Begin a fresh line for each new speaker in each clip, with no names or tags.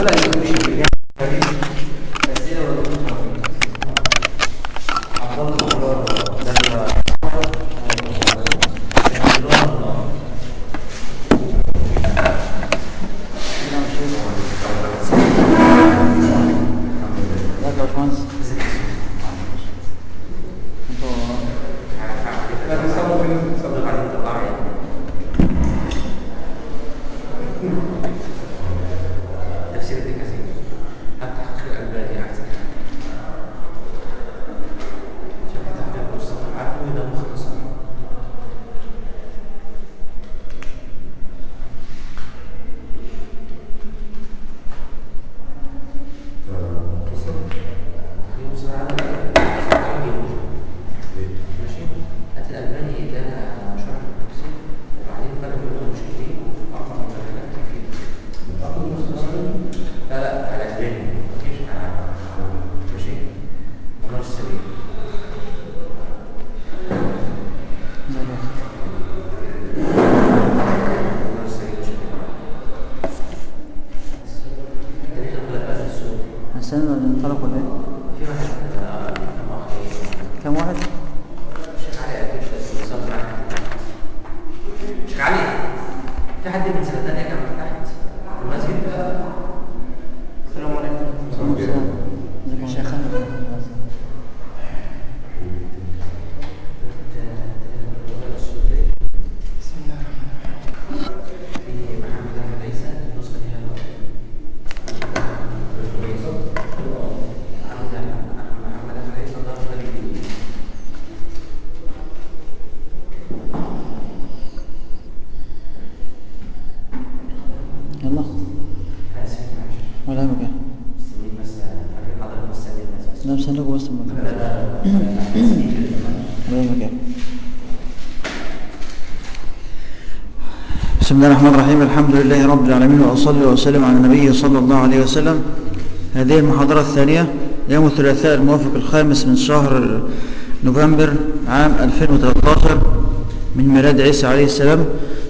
الله الرحمن الرحيم الحمد لله رب العالمين وأصلي وأسلم على النبي صلى الله عليه وسلم هذه المحاضرة الثانية يوم الثلاثاء الموافق الخامس من شهر نوفمبر عام 2013 من ميلاد عيسى عليه السلام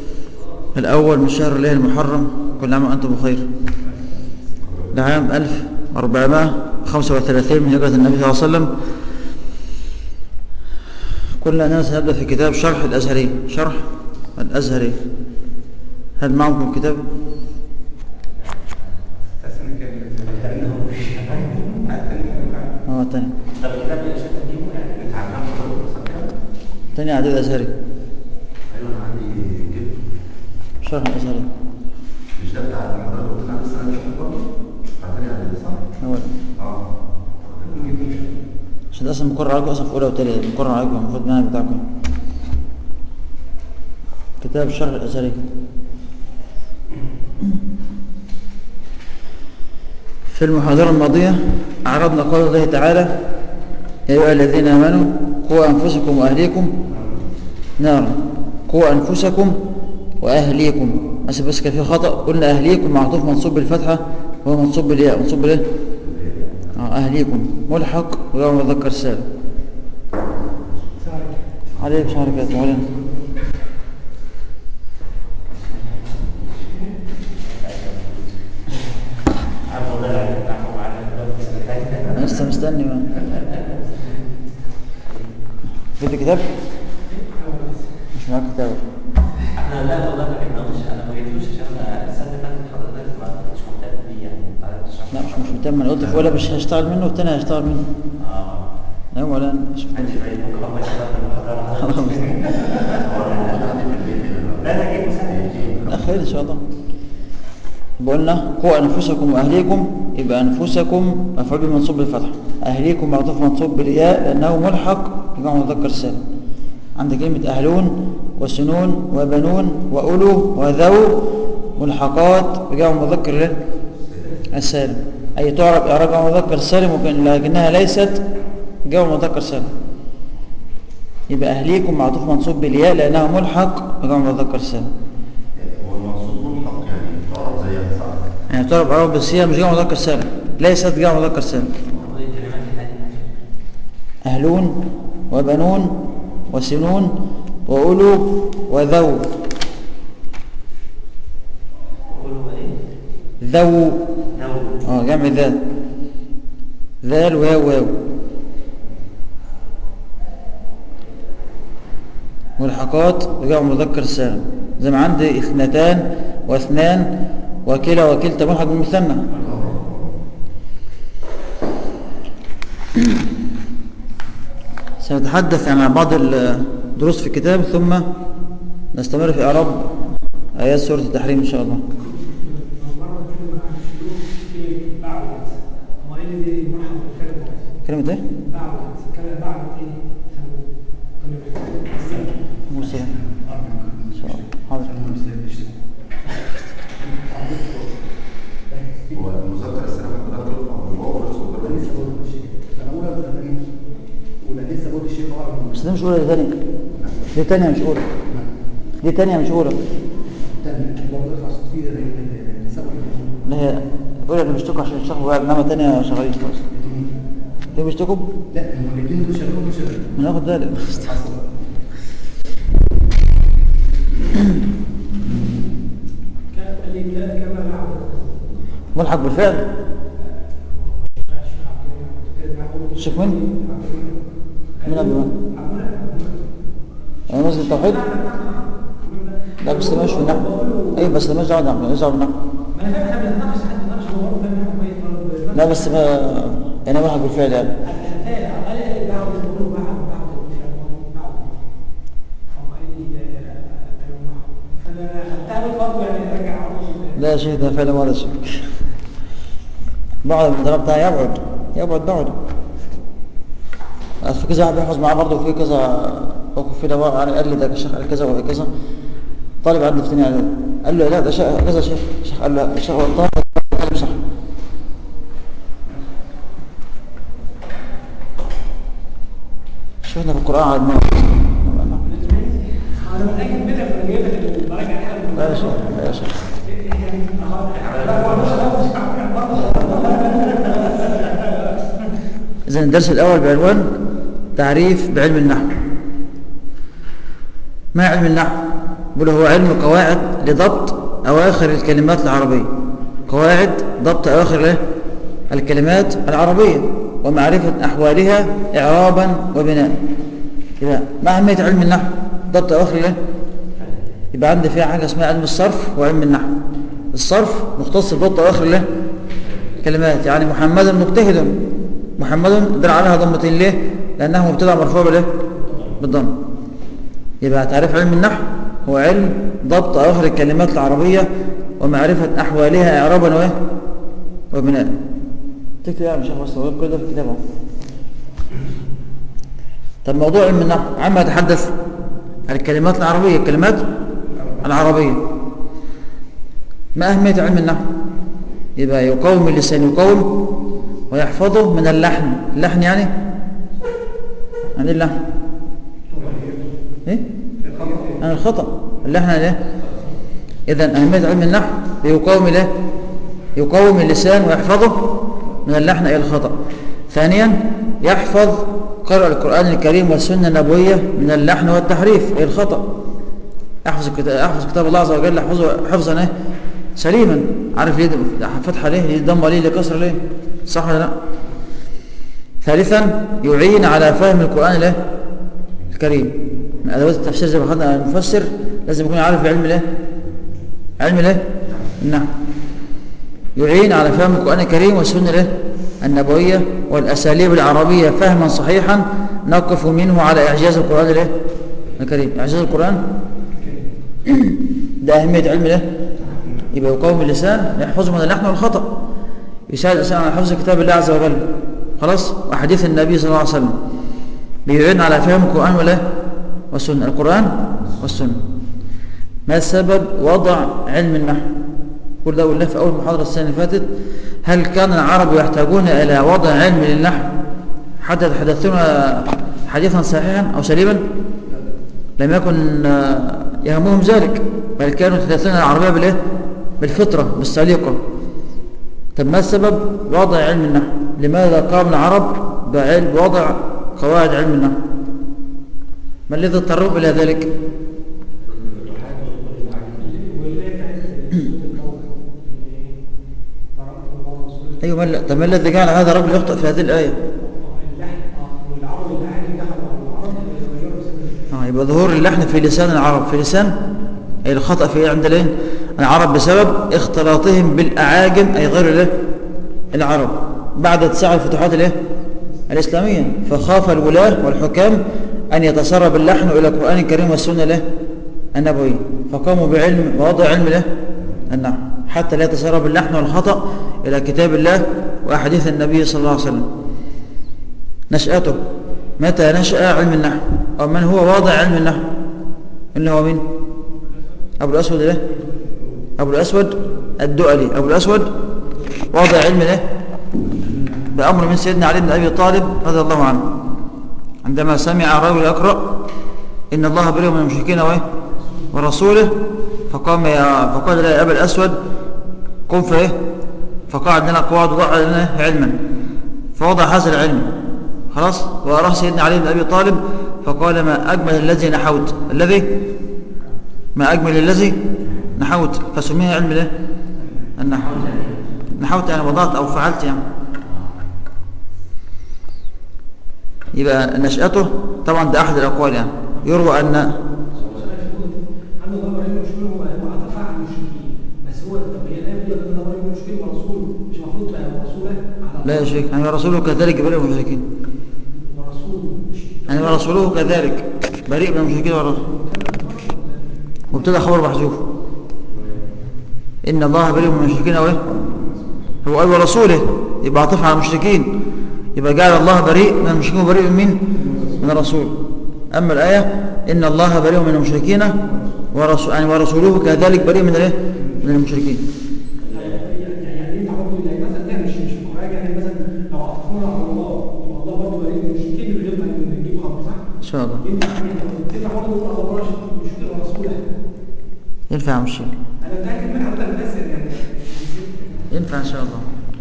الأول من شهر الله المحرم كل عام وأنتم بخير لعام 1435 من هجرة النبي صلى الله عليه وسلم كل ناس نبدأ في كتاب شرح الأزهري شرح الأزهري هل معكم الكتاب اه تاني تاني عدد أزهري
ايوه انا عندي كده
شرح الأزهري
مش ده بتاع حضرتك قلت لنا السنه اللي فاتت برضه بتاع تاني عدد صح؟
أول
اه ممكن يكون
عشان ده أصلا مقرر عليكم أصلا في أولى وتانية مقرر عليكم المفروض المنهج بتاعكم كتاب شرح الأزهري في المحاضرة الماضية عرضنا قول الله تعالى يا أيها الذين آمنوا قوا أنفسكم وأهليكم نارا قوا أنفسكم وأهليكم بس بس كان في خطأ قلنا أهليكم معطوف منصوب بالفتحة وهو منصوب بالياء منصوب بالإيه؟ آه أهليكم ملحق ويوم مذكر سالم عليك شهر كده مولانا أنا لسه مستني ما في كتاب مش معاك كتاب
احنا لا والله ما جبناهوش انا ما جبتوش عشان السنه اللي فاتت حضرتك ما كنتش مهتم بيه يعني ما عرفتش
لا مش مش مهتم انا قلت في ولا مش هشتغل منه والتاني هشتغل منه
اه
لا ولا مش
عندي شويه ممكن الله يشتغل في المحاضره لا لا جيبه سهل
لا خير ان شاء الله قلنا قوا انفسكم واهليكم يبقى انفسكم مفعول به منصوب بالفتح اهليكم معطوف منصوب بالياء لانه ملحق بجمع مذكر سالم عندك كلمه اهلون وسنون وبنون واولو وذو ملحقات بجمع مذكر ايه السالم اي تعرف اعراب جمع مذكر سالم وكان لكنها ليست جمع مذكر سالم يبقى اهليكم معطوف منصوب بالياء لانه ملحق بجمع مذكر سالم
هو المقصود ملحق يعني تعرف زيها صح؟
يعني تعرف اعراب بس هي مش جمع مذكر سالم ليست جمع مذكر سالم
ودي الكلمات الهاديه
أهلون وبنون وسنون وأولو وذو
قولوا ايه
ذو
ذو
اه جمع ذال ذال واو واو ملحقات وجمع مذكر سالم زي ما عندي اثنتان واثنان وكلا وكلتا ملحق بالمثنى سنتحدث عن بعض الدروس في الكتاب ثم نستمر في إعراب آيات سورة التحريم إن شاء الله كلمة إيه؟ موسى إن شاء الله حاضر
هو المذكر السنة حضرتك ترفع بالواو ولا صغيرة؟
بس ده مش أولى دي تانية دي تانية مش أولى دي تانية مش أولى لا هي أولى اللي بيشتكوا عشان يشتغلوا بقى إنما تانية شغالين خلاص ليه بيشتكوا؟
لا هم الاثنين دول شغالين دول شغالين
من آخد بالي ملحق بالفعل شوف من من قبل من انا مسجد التوحيد لا بس ده مش في النحو اي بس ده مش دعوه بالنحو مش دعوه بالنحو لا بس ما انا ملحق بالفعل يعني لا يا شيخ ده فعل ولا شيء بعض المدرب بتاعي يبعد يبعد بعد في كذا واحد بيحفظ معاه برضه وفي كذا موقف في دواء يعني قال لي ده الشيخ قال كذا وقال كذا طالب عندي في ثانيه اعدادي قال له لا ده شيخ كذا شيخ الشيخ قال له الشيخ غلطان قال صح شفنا في القران على الموت لا يا شيخ لا يا شيخ إذا الدرس الأول بعنوان تعريف بعلم النحو ما علم النحو؟ بل هو علم قواعد لضبط أواخر الكلمات العربية قواعد ضبط أواخر إيه؟ الكلمات العربية ومعرفة أحوالها إعرابا وبناء يبقى ما أهمية علم النحو؟ ضبط أواخر إيه؟ يبقى عندي فيها حاجة اسمها علم الصرف وعلم النحو الصرف مختص بضبط أواخر إيه؟ كلمات يعني محمد مجتهد محمد دل عليها ضمتين ليه لأنه مبتدا مرفوع بالايه بالضم يبقى تعريف علم النحو هو علم ضبط أواخر الكلمات العربية ومعرفة أحوالها إعرابا وإيه وبناء تكتب يا شيخ بس كل ده في الكتاب اهو طب موضوع علم النحو عما يتحدث عن الكلمات العربية الكلمات العربية ما أهمية علم النحو يبقى يقوم اللسان يقوم ويحفظه من اللحن اللحن يعني عن إيه اللحن ايه عن الخطأ اللحن عن ايه اذا اهميه علم النحو يقوم له يقوم اللسان ويحفظه من اللحن الى الخطأ ثانيا يحفظ قراءة القرآن الكريم والسنة النبوية من اللحن والتحريف الى الخطأ احفظ كتاب احفظ كتاب الله عز وجل احفظه حفظا ايه سليما عارف ليه فتحه ليه ليه ضمه ليه ليه كسر ليه صح ولا لا ثالثا يعين على فهم القرآن له الكريم من ادوات التفسير زي ما خدنا المفسر لازم يكون عارف علم الايه علم الايه النحو يعين على فهم القرآن الكريم والسنة الايه النبوية والأساليب العربية فهما صحيحا نقف منه على إعجاز القرآن الايه الكريم إعجاز القرآن ده أهمية علم الايه يبقى يقوم اللسان يحفظه من اللحن والخطأ يساعد الإنسان على حفظ كتاب الله عز وجل خلاص وحديث النبي صلى الله عليه وسلم بيعين على فهم القرآن ولا والسنة القرآن والسنة ما سبب وضع علم النحو كل ده قلنا في أول محاضرة السنة اللي فاتت هل كان العرب يحتاجون إلى وضع علم للنحو حتى يتحدثون حديثا صحيحا أو سليما لم يكن يهمهم ذلك بل كانوا يتحدثون العربية بالإيه؟ بالفطرة بالسليقة طب ما السبب وضع علم النحو لماذا قام العرب بوضع قواعد علم النحو ما الذي اضطروا إلى ذلك أيوة ما ال- طب ما الذي جعل هذا الرجل يخطئ في هذه الآية
اللحن اه والعرب العادي دخلوا على العرب يغيروا سنة
آه يبقى ظهور اللحن في لسان العرب في لسان أي الخطأ في عند الايه العرب بسبب اختلاطهم بالأعاجم أي غير الايه العرب بعد اتساع الفتوحات الايه الإسلامية فخاف الولاة والحكام أن يتسرب اللحن إلى القرآن الكريم والسنة الايه النبوية فقاموا بعلم ووضع علم الايه النحو حتى لا يتسرب اللحن والخطأ إلى كتاب الله وأحاديث النبي صلى الله عليه وسلم نشأته متى نشأ علم النحو أو من هو واضع علم النحو اللي هو مين أبو الأسود ده أبو الأسود الدؤلي أبو الأسود واضع علم ده بأمر من سيدنا علي بن أبي طالب رضي الله عنه عندما سمع رجل يقرأ إن الله بريء من المشركين وإيه ورسوله فقام يا فقال لا يا أبا الأسود قم فإيه فقعد لنا قواعد وضع لنا علما فوضع هذا العلم خلاص وأراه سيدنا علي بن أبي طالب فقال ما أجمل الذي نحوت الذي ما أجمل الذي نحوت فسميه علم الايه النحو نحوت يعني وضعت أو فعلت يعني يبقى نشأته طبعا ده أحد الأقوال يعني يروى أن
عنده ضرب علم مشكله هو هو عطف على المشركين بس هو طب هي الايه بتقول ان ضرب علم مشكله ورسول مش المفروض بقى ورسوله على
لا يا شيخ يعني ورسوله كذلك بريء من المشركين
ورسول مش
يعني ورسوله كذلك بريء من المشركين والرسول وابتدى خبر محذوف إن الله بريء من المشركين أو إيه هو قال ورسوله يبقى عطف على المشركين يبقى جعل الله بريء من المشركين وبريء من مين من الرسول أما الآية إن الله بريء من المشركين ورسول يعني ورسوله كذلك بريء من الايه من المشركين
يعني يعني انت برضه يعني مثلا ده مش مش في القران يعني مثلا لو عطفونا على الله يبقى الله برضه بريء من المشركين من غير ما نجيب خبر صح؟
إن شاء الله
ينفع ينفع برضه نقول الله برضه مشكله ورسوله
ينفع مش
انا متاكد من حضرتك بس يعني
ينفع إن شاء الله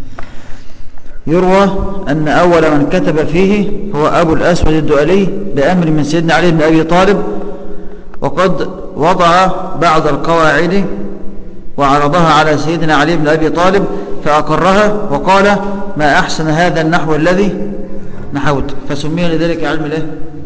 يروى أن أول من كتب فيه هو أبو الأسود الدؤلي بأمر من سيدنا علي بن أبي طالب وقد وضع بعض القواعد وعرضها على سيدنا علي بن أبي طالب فأقرها وقال ما أحسن هذا النحو الذي نحوت فسمي لذلك علم الايه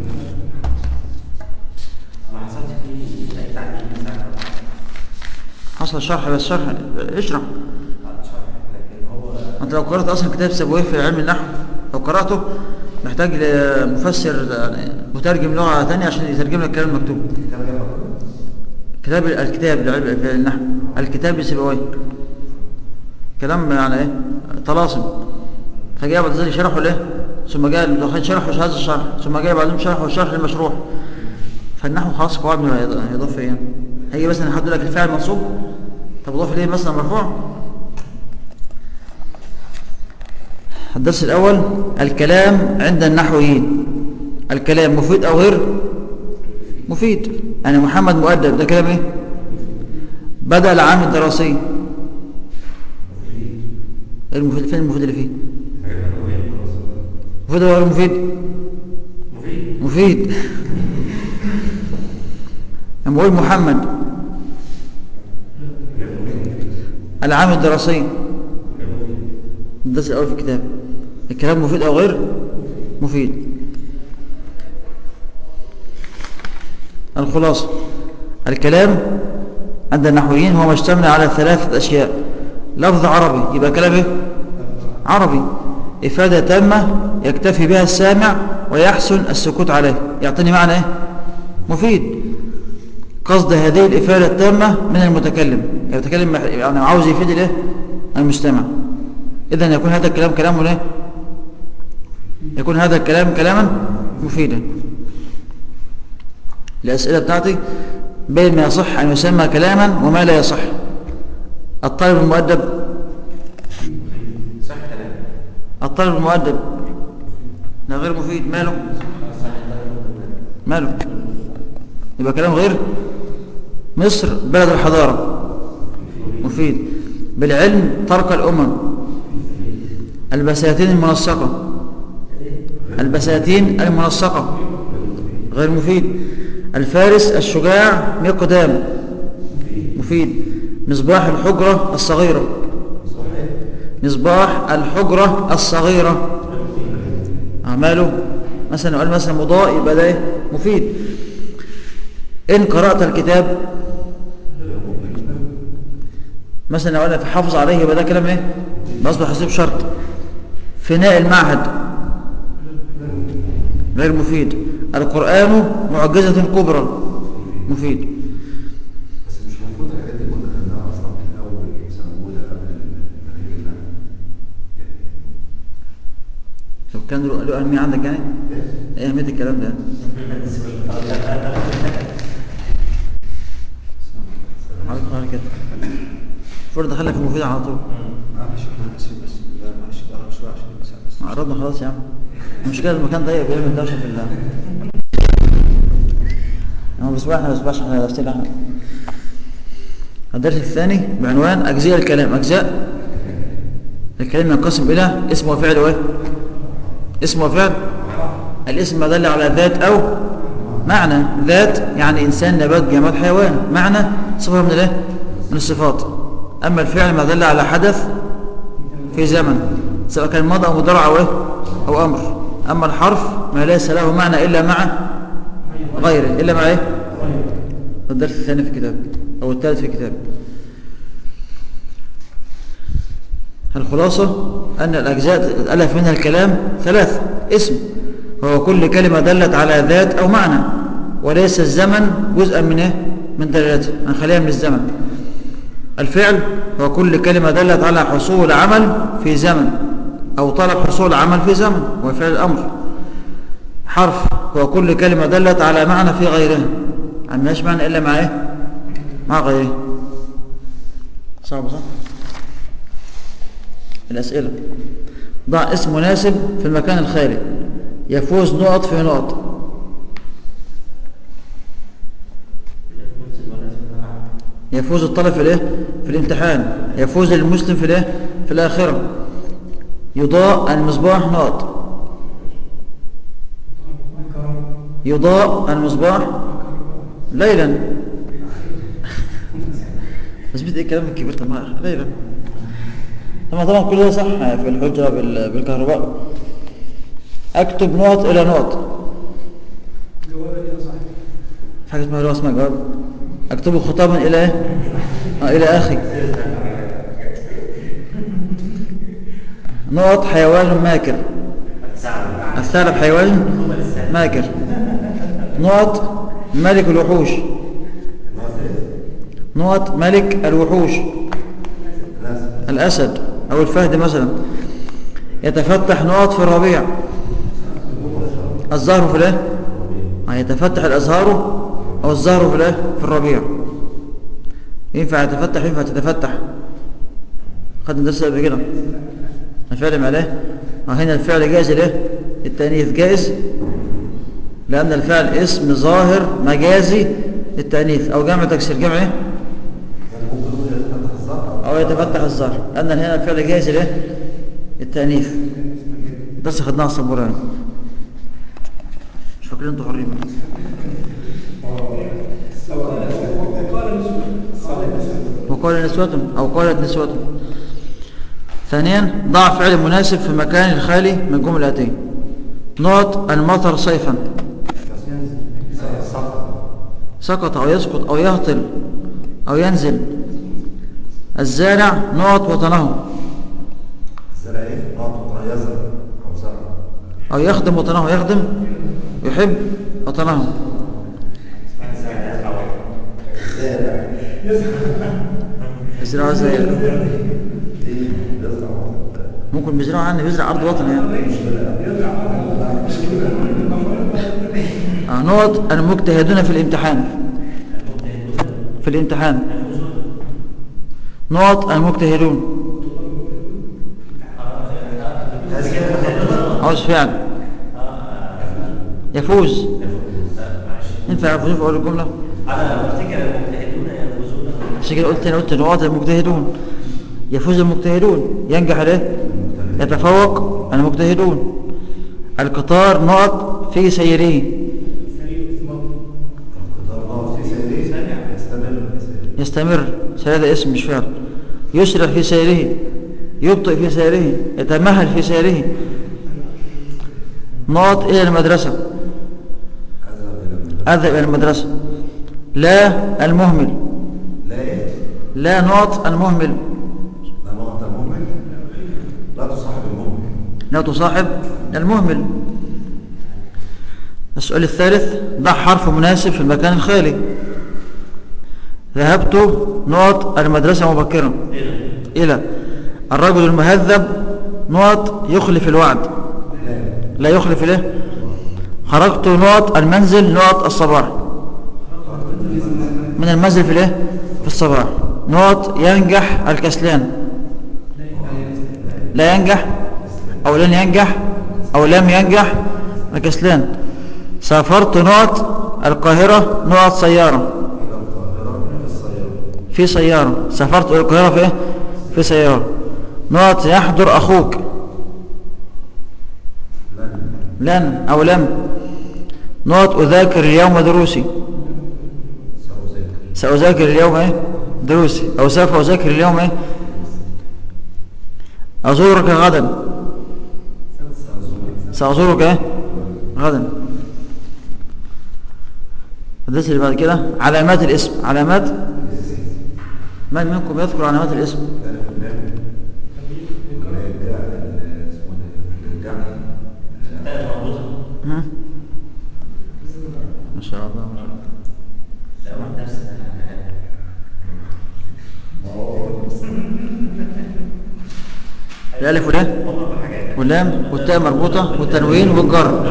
ما حصلش فيه اي تعديل من ساعه
حصل شرح بس شرح اشرح
بعد شرح لكن هو
انت لو قرأت اصلا كتاب سبويه في علم النحو لو قرأته محتاج لمفسر يعني مترجم لغة ثانية عشان يترجم لك الكلام المكتوب
كتاب ايه حضرتك؟
كتاب الكتاب لعلم في النحو الكتاب لسبويه كلام يعني ايه طلاسم فجاء بعد ذلك شرحه ليه ثم جاء المدخلين شرحوا هذا الشرح ثم جاء بعدهم شرحوا الشرح المشروح فالنحو خلاص قواعد ما يض- يضاف يعني هيجي مثلا حد يقول لك الفاعل منصوب طب يضاف اليه مثلا مرفوع الدرس الأول الكلام عند النحويين الكلام مفيد أو غير مفيد يعني محمد مؤدب ده كلام ايه بدأ العام الدراسي المفيد فين المفيد اللي فيه مفيد ولا غير مفيد
مفيد
مفيد لما اقول محمد العام الدراسي الدرس الأول في الكتاب الكلام مفيد أو غير مفيد الخلاصة الكلام عند النحويين هو ما اشتمل على ثلاثة أشياء لفظ عربي يبقى كلام ايه عربي إفادة تامة يكتفي بها السامع ويحسن السكوت عليه يعطيني معنى ايه مفيد قصد هذه الإفادة التامة من المتكلم المتكلم يعني عاوز يفيد الايه المستمع إذن يكون هذا الكلام كلام ايه يكون هذا الكلام كلاما مفيدا الأسئلة بتاعتي بين ما يصح أن يسمى كلاما وما لا يصح الطالب المؤدب
صح كلام
الطالب المؤدب ده غير مفيد ماله
صح كلام
ماله يبقى كلام غير مصر بلد الحضارة مفيد بالعلم ترك الأمم البساتين المنسقة البساتين المنسقة غير مفيد الفارس الشجاع مقدام مفيد مصباح الحجرة الصغيرة مصباح الحجرة الصغيرة أعماله مثلا لو قال مثلا مضاء يبقى ده إيه؟ مفيد إن قرأت الكتاب مثلا لو قال حافظ عليه يبقى ده كلام إيه بأصبح حسيب شرط فناء المعهد غير مفيد القرآن معجزة كبرى مفيد
بس مش المفروض الحاجات دي كنا خدناها اصلا في الاول سنه اولى قبل المناهج اللي يعني
لو كان له له أهمية عندك يعني إيه أهمية الكلام ده على القرآن كده فرد دخلنا في المفيد على طول
معلش احنا اسف بس لا معلش قرب شويه عشان المساء بس
عرضنا خلاص يا عم المشكلة المكان ضيق بيعمل دوشة في الله انا بسبح احنا بسبحش احنا نفسنا احنا الدرس الثاني بعنوان أجزاء الكلام أجزاء الكلام ينقسم إلى اسم وفعل وإيه اسم وفعل الاسم ما دل على ذات أو معنى ذات يعني إنسان نبات جماد حيوان معنى صفة من الايه من الصفات أما الفعل ما دل على حدث في زمن سواء كان ماضي أو مضارع أو إيه أو أمر أما الحرف ما ليس له معنى إلا مع غيره إلا مع إيه الدرس الثاني في الكتاب أو الثالث في الكتاب الخلاصة أن الأجزاء الألف منها الكلام ثلاث اسم وهو كل كلمة دلت على ذات أو معنى وليس الزمن جزءا من إيه؟ من دلالته هنخليها من الزمن الفعل هو كل كلمة دلت على حصول عمل في زمن أو طلب حصول عمل في زمن وهو فعل الأمر حرف هو كل كلمة دلت على معنى في غيرها يعني ملاش معنى إلا مع إيه مع غيره صعب صح الأسئلة ضع اسم مناسب في المكان الخالي يفوز نقط في نقط يفوز الطالب في الايه في الامتحان يفوز المسلم في الايه في الآخرة يضاء المصباح نقط يضاء المصباح ليلا اثبت ايه الكلام الكبير طب ما ليلا طبعا طبعا كل ده صح في الحجة بال- بالكهرباء اكتب نقط الى نقط
جواب إيه صحيح
في حاجه اسمها اللي هو اسمها جواب اكتبه خطابا الى ايه آه الى اخي نقط حيوان ماكر الثعلب حيوان ماكر نقط ملك الوحوش نقط ملك الوحوش الأسد أو الفهد مثلا يتفتح نقط في الربيع الزهر في الايه آه، يتفتح الأزهار أو الزهر في الايه في الربيع ينفع يتفتح ينفع تتفتح خدنا درس قبل كده الفعل معناه آه، هنا الفعل جائز الايه التأنيث جائز لأن الفعل اسم ظاهر مجازي للتأنيث أو جمع تكسير جمع ايه
يعني ممكن نقول يتفتح الظهر
أو يتفتح الظهر لأن هنا الفعل جائز الايه التأنيث درس خدناه على الصبوراني مش فاكرين انتوا حرين وقال نسوة أو قالت نسوة ثانيا ضع فعل مناسب في مكان الخالي من الجملة الآتية نقط المطر صيفا سقط أو يسقط أو يهطل أو ينزل الزارع نقط وطنه
الزرع ايه؟ نقط يزرع او زرع
أو يخدم وطنه يخدم يحب وطنه
زارع
يزرع ازاي
ايه؟ يزرع
ممكن بيزرعوا عني بيزرع أرض وطن يعني آه، نقط المجتهدون في الامتحان في الامتحان نقط المجتهدون عاوز فعل يفوز ينفع يفوز في أول الجملة
انا افتكر المجتهدون يفوزون
عشان كده قلت أنا قلت نقاط المجتهدون يفوز المجتهدون ينجح ليه يتفوق المجتهدون القطار نقط في سيره
القطار في سيره يستمر في سيره
يستمر سير هذا اسم مش فعل يسرع في سيره يبطئ في سيره يتمهل في سيره ناط إلى المدرسة أذهب إلى المدرسة لا المهمل
لا ايه؟
لا ناط المهمل
لا نقط المؤمن لا تصاحب المؤمن
لا تصاحب المهمل السؤال الثالث ضع حرف مناسب في المكان الخالي ذهبت نقط المدرسة مبكرا إلى الرجل المهذب نقط يخلف الوعد لا يخلف له خرجت نقط المنزل نقط الصباح من المنزل في الايه في الصباح نقط ينجح الكسلان لا ينجح او لن ينجح او لم ينجح الكسلان سافرت نقط القاهرة نقط سيارة
إلى القاهرة في السيارة
في سيارة سافرت إلى القاهرة في إيه؟ في سيارة نقط يحضر أخوك
لن
لن أو لم نقط أذاكر اليوم دروسي
سأذاكر
سأذاكر اليوم إيه؟ دروسي أو سوف أذاكر اليوم إيه؟ أزورك غدا سأزورك إيه؟ غدا الدرس اللي بعد كده علامات الاسم علامات من منكم يذكر علامات الاسم
ألف ولام الجع اسمه ده الجع
ثلاث مربوطة
ها؟ ما شاء الله ما شاء الله
لا واحد نفس
الألف واللام واللام والتاء مربوطة والتنوين والجر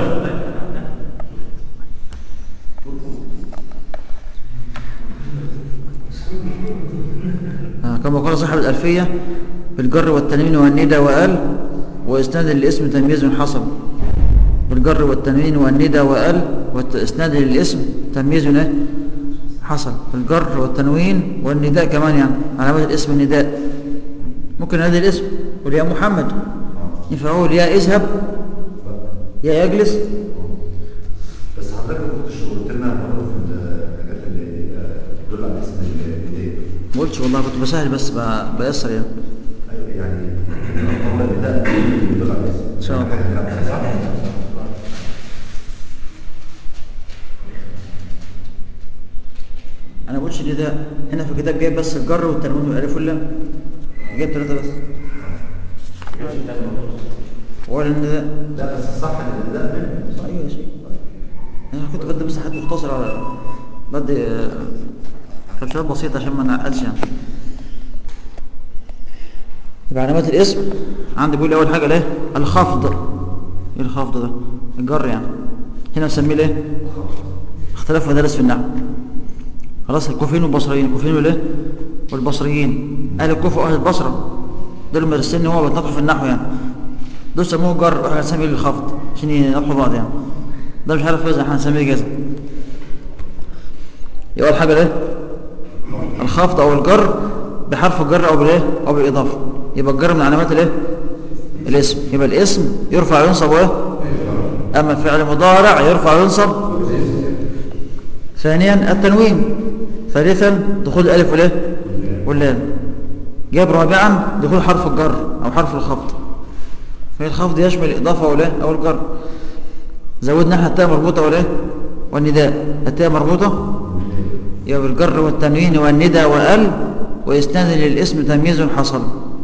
آه، كما قال صاحب الألفية بالجر والتنوين والندى وقال وإسناد للاسم تمييز حصل بالجر والتنوين والندى وقال وإسناد للاسم تمييز إيه؟ حصل بالجر والتنوين والنداء كمان يعني علامات الاسم النداء ممكن هذا الاسم قل يا محمد ينفع اقول يا اذهب يا يجلس
بس حضرتك ما كنتش قلت لنا برضه في الحاجات اللي تدل على اسم البداية
ما قلتش والله كنت بسهل بس ب- بيسر يعني
أيوة يعني هو البداية بيدل على اسم
إن شاء الله.
حاجة صح؟
انا ما قلتش نداء هنا في الكتاب جايب بس الجر والتنوين والالف واللام جايب ثلاثه بس ولا النداء
لا بس الصح ان البداية منه
ايوه يا شيخ انا كنت بدي بس حد مختصر على بدي آه، تفسيرات بسيطه عشان ما نعقدش يعني يبقى علامات الاسم عندي بيقول اول حاجه الايه الخفض ايه الخفض ده الجر يعني هنا نسميه الايه اختلاف مدارس في النحو خلاص الكوفيين والبصريين الكوفيين والايه والبصريين اهل الكوفه واهل البصره دول مدرسين هو بيتناقشوا في النحو يعني دول سموه جر واحنا هنسميه الخفض عشان ينقحوا بعض يعني ده مش عارف وزن احنا هنسميه جزم يبقى اول حاجه الايه الخفض او الجر بحرف الجر او بالايه او بالاضافه يبقى الجر من علامات الايه الاسم يبقى الاسم يرفع وينصب وايه اما الفعل مضارع يرفع وينصب ثانيا التنوين ثالثا دخول الالف والايه واللام جاب رابعا دخول حرف الجر او حرف الخفض فالخفض يشمل الاضافه والايه او الجر زودنا احنا التاء مربوطه والايه والنداء التاء مربوطه يبقى بالجر والتنوين والندى وال وإسناد للاسم تمييز حصل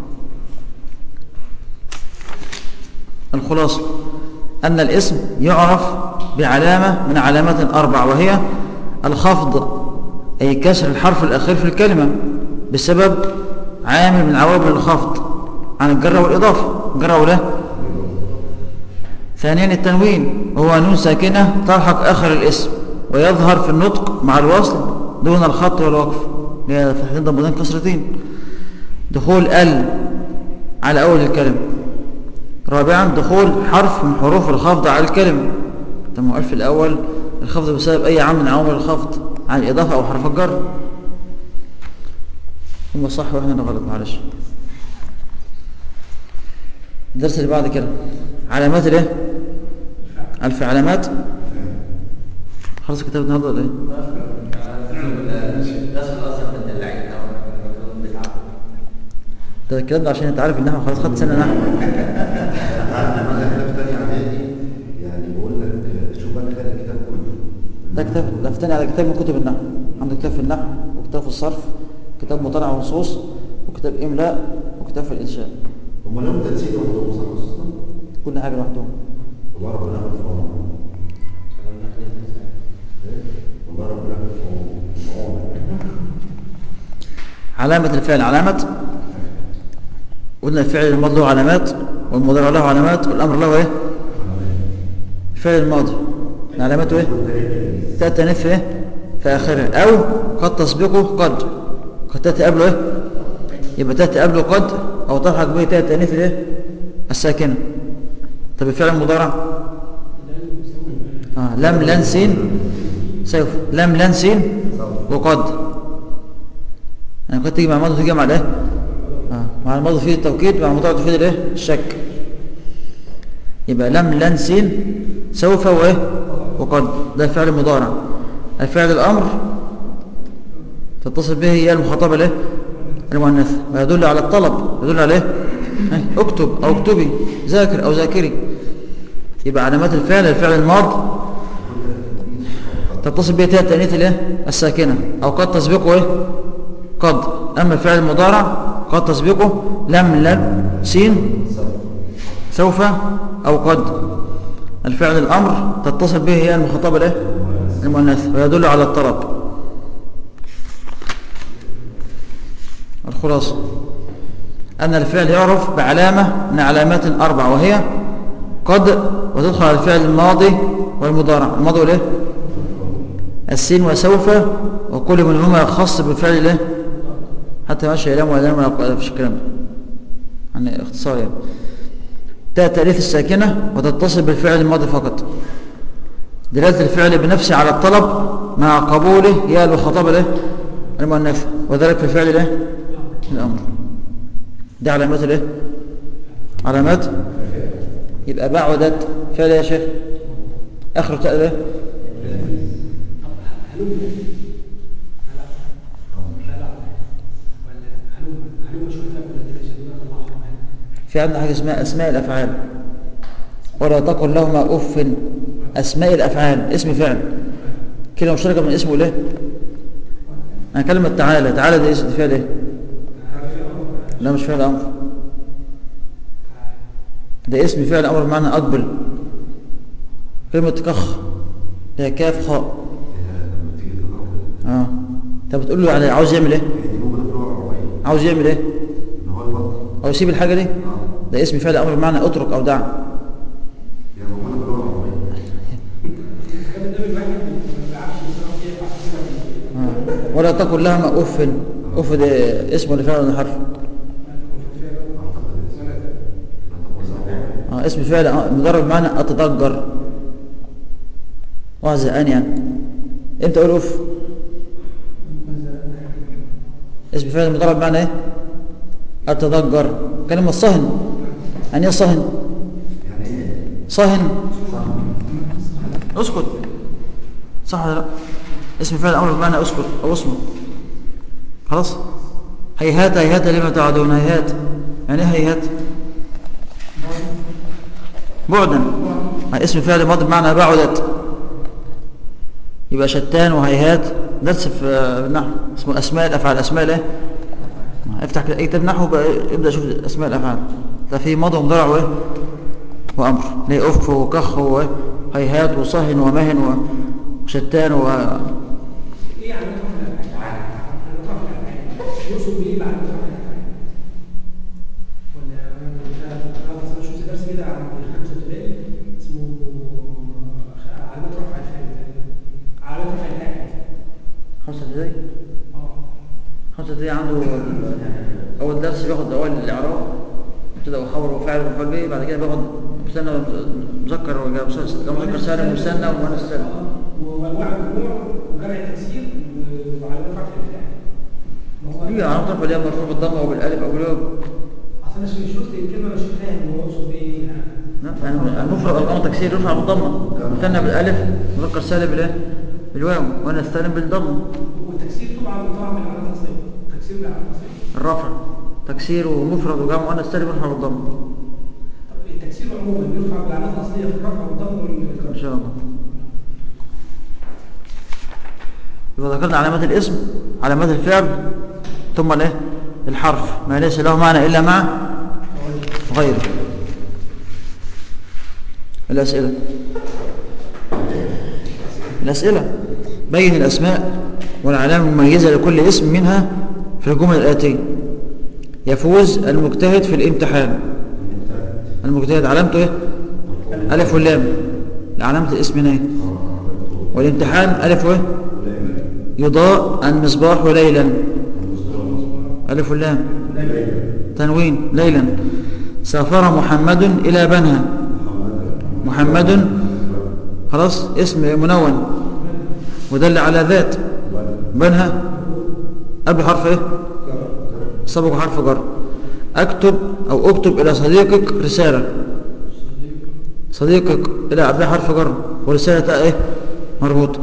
الخلاصة أن الاسم يعرف بعلامة من علامات أربع وهي الخفض أي كسر الحرف الأخير في الكلمة بسبب عامل من عوامل الخفض عن الجر والإضافة الجر ولا ثانيا التنوين وهو نون ساكنة تلحق آخر الاسم ويظهر في النطق مع الوصل دون الخط والوقف هي فتحتين ضمتين كسرتين دخول ال على أول الكلمة رابعا دخول حرف من حروف الخفض على الكلمة تم قال في الأول الخفض بسبب أي عامل من عوامل الخفض عن الإضافة أو حرف الجر هم صح وإحنا اللي غلط معلش الدرس اللي بعد كده علامات الايه الف علامات خلاص كتاب النهارده ولا ايه
الناس الأصل من الدلعين أو بتاعه
ده الكلام ده عشان انت عارف النحو خلاص خدت سنه نحو
عندنا مثلا خلاف تاني عادي يعني بقول لك شوف بقى كده الكتاب كله
ده كتاب لفتني على كتاب من كتب النحو عندك كتاب في النحو وكتاب في الصرف كتاب مطالعه ونصوص وكتاب املاء وكتاب في الانشاء
هم لهم تنسيق وحضور صح اصلا
كل حاجه لوحدهم
والله ربنا ياخد في عمرك إيه؟ والله ربنا ياخد في عمرك
علامة الفعل علامة قلنا الفعل الماضي له علامات والمضارع له علامات والأمر له ايه الفعل الماضي علامته ايه تأتي نف ايه في آخره أو قد تسبقه قد قد تأتي قبله ايه يبقى تأتي قبله قد أو تلحق به تأتي نف ايه الساكنة طب الفعل المضارع آه. لم لن سين سوف لم لن سين وقد يعني قد تيجي مع الماضي تيجي مع الايه آه. مع الماضي تفيد التوكيد مع المضارع تفيد الايه الشك يبقى لم لن سين سوف وايه وقد ده الفعل المضارع الفعل الامر تتصل به هي المخاطبه الايه المؤنثه ويدل على الطلب يدل على ايه أي، اكتب او اكتبي ذاكر او ذاكري يبقى علامات الفعل الفعل الماض تتصل به تاء التانيث الايه الساكنه او قد تسبقه ايه قد اما الفعل المضارع قد تسبقه لم لن سين سوف او قد الفعل الامر تتصل به هي المخاطبه الايه المؤنثه ويدل على الطلب الخلاصه ان الفعل يعرف بعلامه من علامات اربع وهي قد وتدخل على الفعل الماضي والمضارع الماضي والايه السين وسوف وكل منهما خاص بالفعل الايه حتى ماشي يلام ولا ولا ولا فيش الكلام ده يعني اختصار يعني تاء تأليف الساكنة وتتصل بالفعل الماضي فقط دلالة الفعل بنفسه على الطلب مع قبوله يا المخاطبة الايه المؤنثة وذلك في الفعل الايه الأمر دي علامات الايه علامات يبقى بعدت فعل يا شيخ اخر تاء الايه في عندنا حاجة اسمها أسماء الأفعال ولا تقل لهما أف أسماء الأفعال اسم فعل كلمة مشتركة من اسمه ليه أنا كلمة تعالى تعالى ده اسم فعل ايه لا مش فعل أمر ده اسم فعل أمر بمعنى أقبل كلمة كخ هي كاف خاء
لما تيجي تقرا
اه انت بتقول له يعني عاوز يعمل ايه
هي دي موجوده في اللغه العربيه
عاوز يعمل ايه
ان هو البطل
او يسيب الحاجة دي ده اسم فعل أمر بمعنى اترك أو دع
هي موجوده في اللغه العربيه
آه. ولا تقل لهما أف أف ده اسم ولا فعل ولا حرف آه اسم فعل آه، مضارب بمعنى أتضجر وزهقان يعني امتى أقول أف اسم فعل مضارب بمعنى إيه أتضجر كلمة صهن يعني إيه صهن
يعني ايه؟
صهن اسكت صح ولا لا اسم فعل امر بمعنى اسكت او اصمت خلاص هيهات هيهات لما تعدون هيهات يعني ايه هيهات بعدا اسم فعل ماضي بمعنى بعدت يبقى شتان وهيهات درس في النحو اسمه اسماء الافعال اسماء الايه افتح كده اي كتاب نحو بقى ابدا شوف اسماء الافعال ده في ماضي ومضارع وايه وامر ليه افك وكخ وهيهات وصهن ومهن وشتان و
ايه علامات رفع الافعال؟ علامات رفع الافعال يقصد بايه بعد رفع الافعال؟ ولا انا مثلا شفت درس كده عن خمسه ابتدائي اسمه علامات رفع الفعل علامات رفع الفعل
خمسة ابتدائي
اه
خمسة ابتدائي عنده ال- أول درس بياخد أول الإعراب ابتدى وخبر وفاعل ومفعول به بعد كده بياخد مثنى مذكر وجا- مذكر سالم ومثنى ومؤنث سالم
وانواع الجموع وجمع التكسير وعلامات رفع الفعل ما هو
في علامة رفع الياء مرفوع بالضمة وبالألف أو بالواو
اصل انا شفت الكلمه مش فاهم هو يقصد بايه يعني
لا، يعني المفرد أرقام تكسير يرفع بالضمة مثنى بالألف مذكر سالم بالإيه؟ بالواو ومؤنث سالم بالضمة
والتكسير طبعا طبعا من العلامات الاصليه التكسير من العلامات الاصليه
الرفع تكسير ومفرد وجمع مؤنث سالم يرفع بالضم
طب التكسير عموما يرفع بالعلامات الاصليه في الرفع والضم
ان
والإكرام
شاء الله يبقى ذكرنا علامات الاسم علامات الفعل ثم الايه الحرف ما ليس له معنى الا مع غيره الاسئله الاسئله بين الاسماء والعلامه المميزه لكل اسم منها في الجمل الاتيه يفوز المجتهد في الامتحان المجتهد علامته ايه الف واللام علامه الاسم هنا ايه والامتحان الف وايه يضاء المصباح ليلا ألف اللام تنوين ليلا سافر محمد إلى بنها محمد خلاص اسم منون ودل على ذات بنها قبل حرف ايه سبق حرف جر اكتب او اكتب الى صديقك رسالة صديقك الى قبل حرف جر ورسالة ايه مربوطة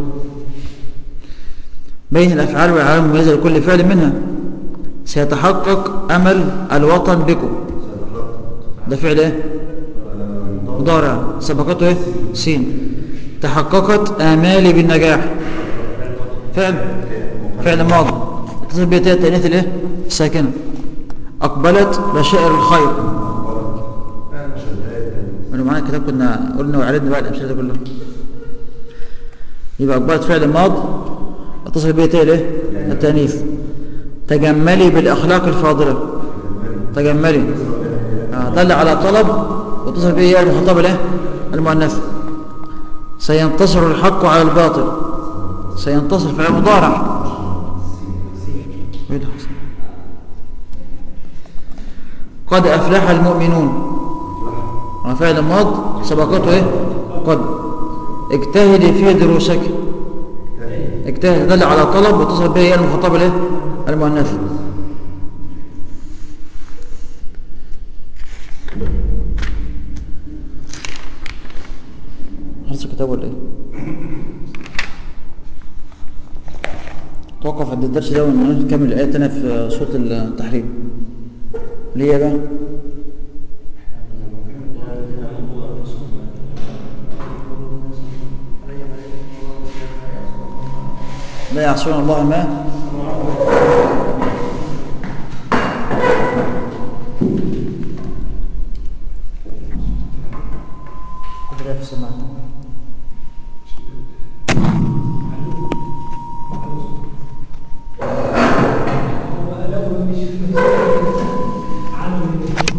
بين الأفعال والعلامة المميزة لكل فعل منها سيتحقق أمل الوطن بكم ده فعل ايه مضارع سبقته ايه سين تحققت آمالي بالنجاح فعل فعل ماضي اتصل بيه تاء التانيث الايه الساكنة أقبلت بشائر الخير ولو معانا الكتاب كنا قلنا وعرضنا بقى الأمثلة دي كلها يبقى أقبلت فعل ماض اتصل بيه تاء الايه التانيث تجملي بالأخلاق الفاضلة تجملي آه، دل على طلب واتصل به ياء المخاطبة الايه المؤنث سينتصر الحق على الباطل سينتصر فعل مضارع إيه ده؟ قد أفلح المؤمنون آه، فعل ماض سبقته ايه قد اجتهدي في دروسك اجتهد دل على طلب واتصل به ياء المخاطبة الايه المؤنث خلص الكتاب ولا ايه توقف عند الدرس ده ونكمل الآية التانية في سورة التحريم ليه يا بقى لا يعصون الله ما قدر في السماء
هو لو مش عنه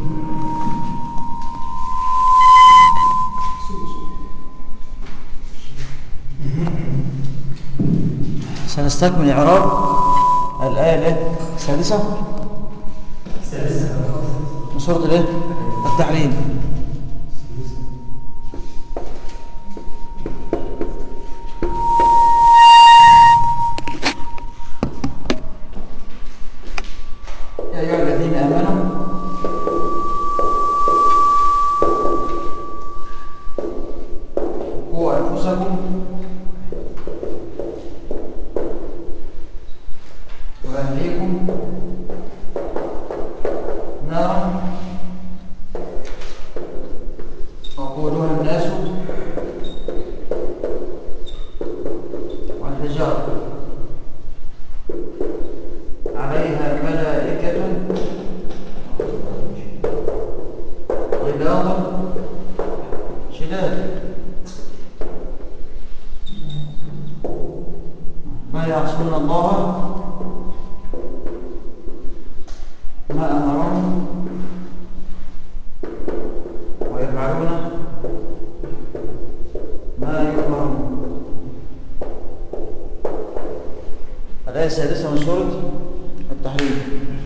سنستكمل إعراب الآية الايه السادسة من سورة الايه التحريم يا أيها الذين آمنوا قوا أنفسكم وأهليكم نارا وقودها الناس والحجارة عليها ملائكة غلاظ شداد ما يعصون الله ما أمرهم ويفعلون ما يؤمرون الآية السادسة من سورة التحريم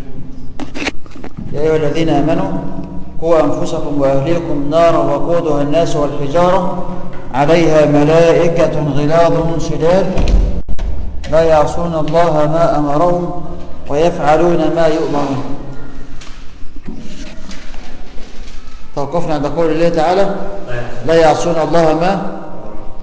يا أيها الذين آمنوا قوا أنفسكم وأهليكم نارا وقودها الناس والحجارة عليها ملائكة غلاظ شداد لا يعصون الله ما أمرهم ويفعلون ما يؤمرون توقفنا عند قول الله تعالى لا يعصون الله ما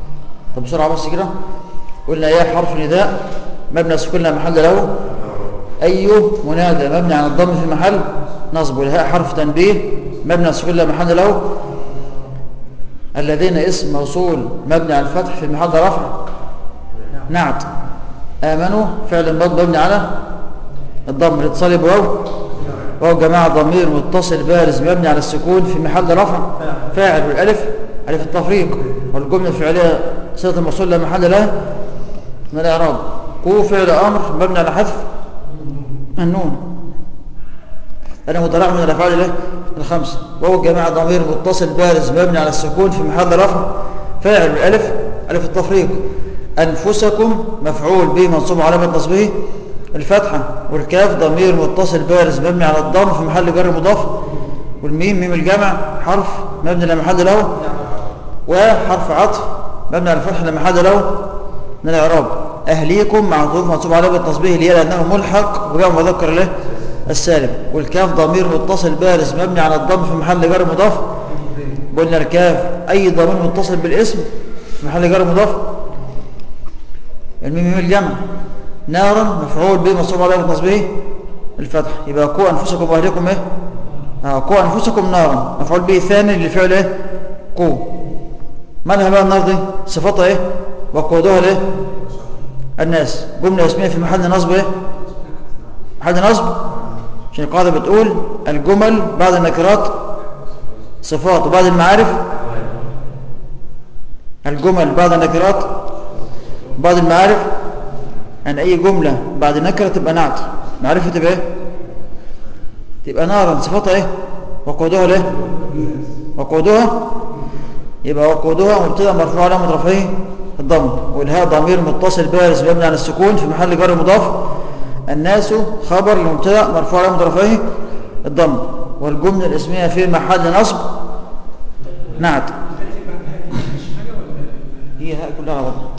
طب بسرعة بس كده قلنا يا حرف نداء مبنى سكون لا محل له أي منادى مبني على الضم في محل نصب والهاء حرف تنبيه مبني على السكون لا محل له الذين اسم موصول مبني على الفتح في محل رفع نعت آمنوا فعل ماض مبني على الضم الاتصال بواو واو جماعة ضمير متصل بارز مبني على السكون في محل رفع فاعل والالف الف التفريق والجملة الفعلية صيغة الموصول لا محل لها من الإعراب قو فعل أمر مبني على حذف النون أنا متراع من الأفعال له الخمسة وهو جماعة ضمير متصل بارز مبني على السكون في محل رفع فاعل الألف ألف التفريق أنفسكم مفعول به منصوب علامة نصبه الفتحة والكاف ضمير متصل بارز مبني على الضم في محل جر مضاف والميم ميم الجمع حرف مبني لا محل له وحرف عطف مبني على الفتح لا محل له من الإعراب أهليكم معطوف منصوب علامة نصبه ليه لأنه ملحق وجاء مذكر له السالم والكاف ضمير متصل بارز مبني على الضم في محل جر مضاف قلنا الكاف أي ضمير متصل بالاسم في محل جر مضاف الميم ميم الجمع نارا مفعول به منصوب علامة نصبه الفتح يبقى قوا أنفسكم وأهليكم إيه؟ آه قوا أنفسكم نارا مفعول به ثاني للفعل إيه؟ قوا مالها بقى النار دي صفتها إيه؟ وقودها ليه؟ الناس جملة اسمية في محل نصب إيه؟ محل نصب عشان القاعدة بتقول الجمل بعد النكرات صفات وبعد المعارف الجمل بعد النكرات بعد المعارف يعني أي جملة بعد نكرة تبقى نعت معرفة تبقى إيه؟ تبقى نارا صفتها إيه؟ وقودها ليه؟ وقودها يبقى وقودها مبتدا مرفوع علامة رفعه الضم والهاء ضمير متصل بارز مبني على السكون في محل جر مضاف الناس خبر لمبتدا مرفوع علامة رفعه الضم والجملة الاسمية في محل نصب نعت هي هاء كلها على بعضها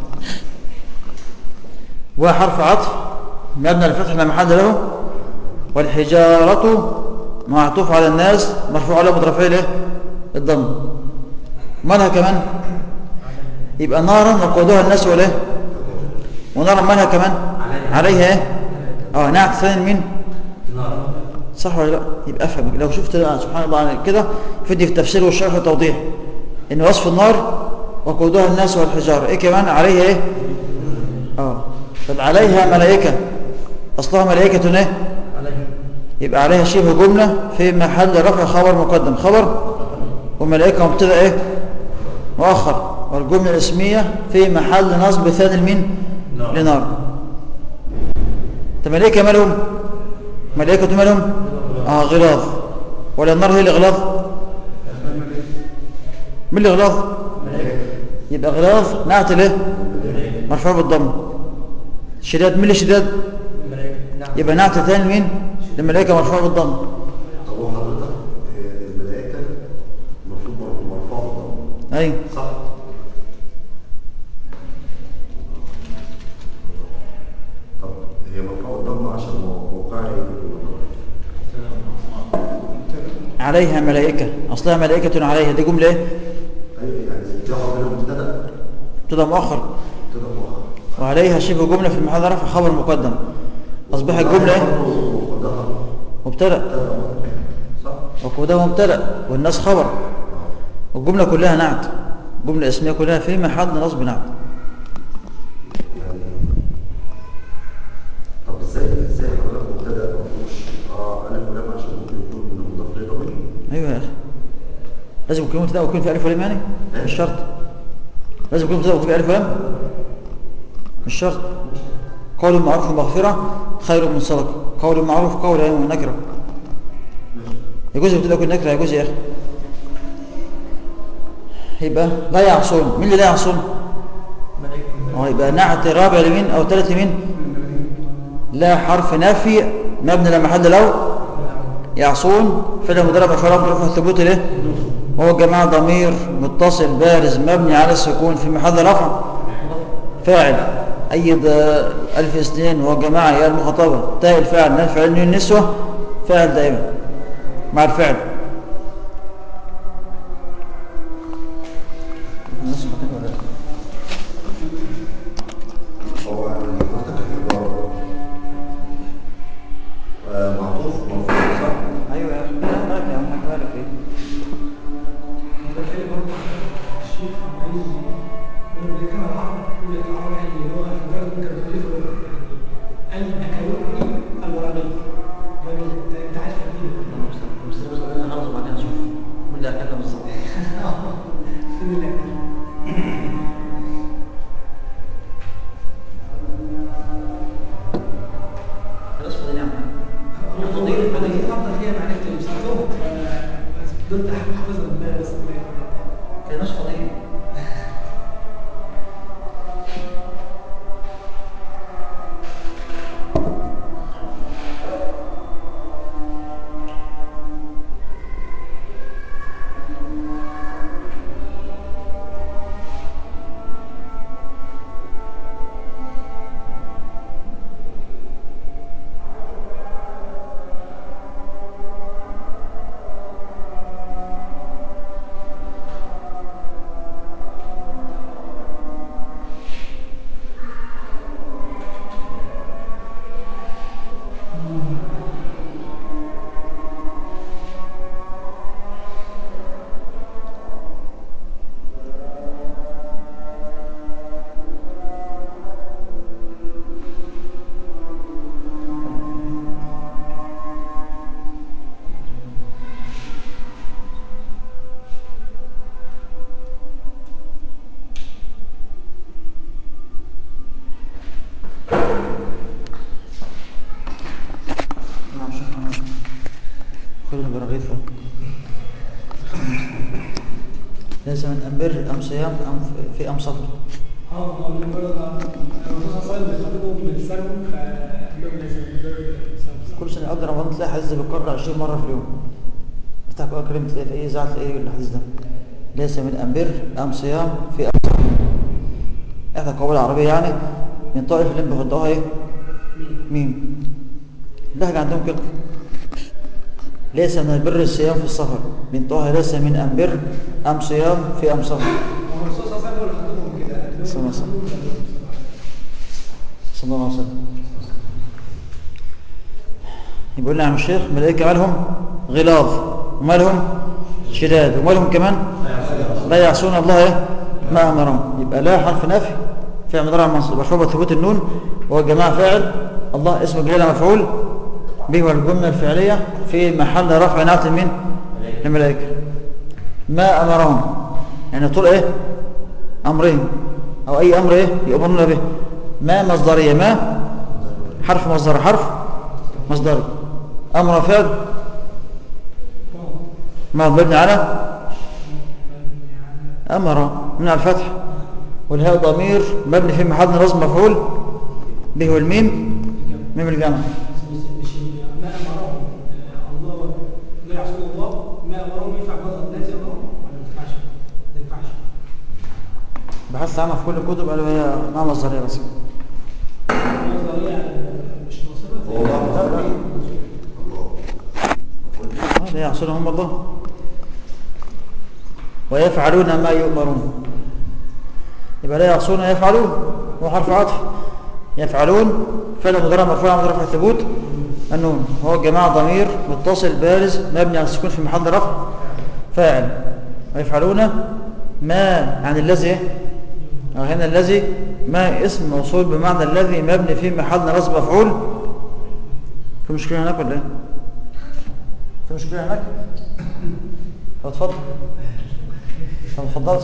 وحرف عطف مبنى الفتح لا محل له والحجارة معطوف على الناس مرفوع على مضرفيه له الضم مالها كمان يبقى نارا وقودها الناس ولا ونارا مالها كمان عليها ايه اه نعت ثاني مين
نار
صح ولا لا يبقى افهم لو شفت بقى سبحان الله عليك كده فدي في التفسير والشرح والتوضيح ان وصف النار وقودها الناس والحجاره ايه كمان عليها ايه اه طب عليها ملائكه اصلها ملائكه ايه
عليه
يبقى عليها شبه جمله في محل رفع خبر مقدم خبر وملائكه مبتدا ايه مؤخر والجمله الاسميه في محل نصب ثاني لمين
نار.
لنار طب ملائكه مالهم ملائكه مالهم اه غلاظ ولا النار هي الغلاظ مين الغلاظ يبقى غلاظ نعت له مرفوع بالضم شداد مين اللي شداد يبقى نعت ثاني مين للملائكه مرفوع بالضم
طب هو حضرتك آه، الملائكة المفروض مر- مرفوع بالضم
ايوه
صح؟ طب هي مرفوع بالضم عشان مو- موقعها ايه في الموضوع؟
عليها ملائكه اصلها ملائكه عليها دي جمله ايه
ايوه يعني يقع بينهم مبتدا
مبتدا مؤخر
مبتدا مؤخر
وعليها شبه جمله في محل رفع خبر مقدم اصبحت الجمله ايه
وقدها
مبتدا
مبتدا مؤخر. صح؟
وقودها مبتدا والناس خبر والجمله كلها نعت جمله اسميه كلها في محل نصب نعت
يعني طب ازاي ازاي حضرتك مبتدا ما فيهوش اه الف ولام عشان ممكن يكون من مضاف له ضمير
ايوه يا اخي لازم يكون مبتدا ويكون في الف ولام يعني مش شرط لازم يكون مبتدا ويكون في الف ولام مش شرط قول معروف ومغفره خير من صدقه قول معروف قول علم ونكره يجوز مبتدا يكون نكره يجوز يا اخي يبقى لا يعصون مين اللي لا يعصون هو يبقى نعت رابع لمين او ثالث لمين لا حرف نفي مبني لا محل له يعصون فعل مضارع مرفوع له مرفوع الثبوت له وهو جماعة ضمير متصل بارز مبني على السكون في محل رفع فاعل أيد ألف اثنين وهو جماعة يا المخاطبة تاء الفاعل من الفعل نون النسوة فاعل دائما مع الفعل
هو حضرتك العباره
فيه
هو بتكلم برضه عن الشيخ عايز هو بيتكلم عن العرب يقول لك العرب يعني اللي هو الراجل ممكن بيقول يعني ان اكلوني الوراني الراجل انت انت عارف اكيد
بس بس انا خلاص بعدين اشوف مين اللي اكلنا بالظبط
فين اللي أكل؟
خلاص فاضل يا عم
هو فضيل فضيل افضل فيها معرفه المستخدم بس دول حافظها بالله بس
كان ناس فاضيين نعم شكرا خذنا برغيفة ليس من أم بر أم صيام أم في أم صبر
اه هو من بره الرسول صلى الله عليه وسلم بيخاطبهم بالسلم فقال لهم ليس من بر السلم.
كل سنة قبل رمضان تلاقي الحديث ده بيتكرر 20 مرة في اليوم افتح القرآن الكريم تلاقي في أي إذاعة تلاقي الحديث ده ليس من أم بر أم صيام في أم صبر إحدى القوابل العربية يعني من طائف اللي بيحطوها إيه؟ ميم اللهجة عندهم كده ليس من البر الصيام في السفر من طه ليس من أم بر أم صيام في أم سفر
هو الرسول صلى الله عليه وسلم هو اللي خاطبهم كده قال لهم
صلى الله عليه وسلم. صلى الله عليه وسلم يقول لنا عم الشيخ ملائكة مالهم غلاظ ومالهم شداد ومالهم كمان لا يعصون الله إيه؟ ما أمرهم يبقى لا حرف نفي فعل مضارع منصوب مرفوع بثبوت النون وهو جماعة فاعل الله اسم جلالة مفعول به والجملة الفعلية في محل رفع نعت من الملائكة ما أمرهم يعني طول إيه أمرين أو أي أمر إيه يؤمرون به ما مصدرية ما حرف مصدر حرف مصدري أمر فعل ما مبني على أمر من على الفتح والهاء ضمير مبني في محل نصب مفعول به والميم ميم الجمع
مش ما امرهم الله لا يعصون الله ما امرهم ينفع بدل الناس امرهم ولا ما ينفعش؟ ما ينفعش
بحثت عنها في كل الكتب قالوا هي ما مصدرية بس
نظريه مش ناصبه
هو الله
لا، لا.
الله
آه، لا يعصونهم الله ويفعلون ما يؤمرون يبقى لا يعصون يفعلون هو حرف عطف يفعلون فعل مضارع مرفوع على رفع الثبوت النون هو الجماعة ضمير متصل بارز مبني على السكون في محل رفع فاعل ويفعلون ما عن الذي أو هنا الذي ما اسم موصول بمعنى الذي مبني في محل نصب مفعول في مشكلة هناك ولا ايه؟ في مشكلة هناك؟ طب اتفضل طب اتفضلش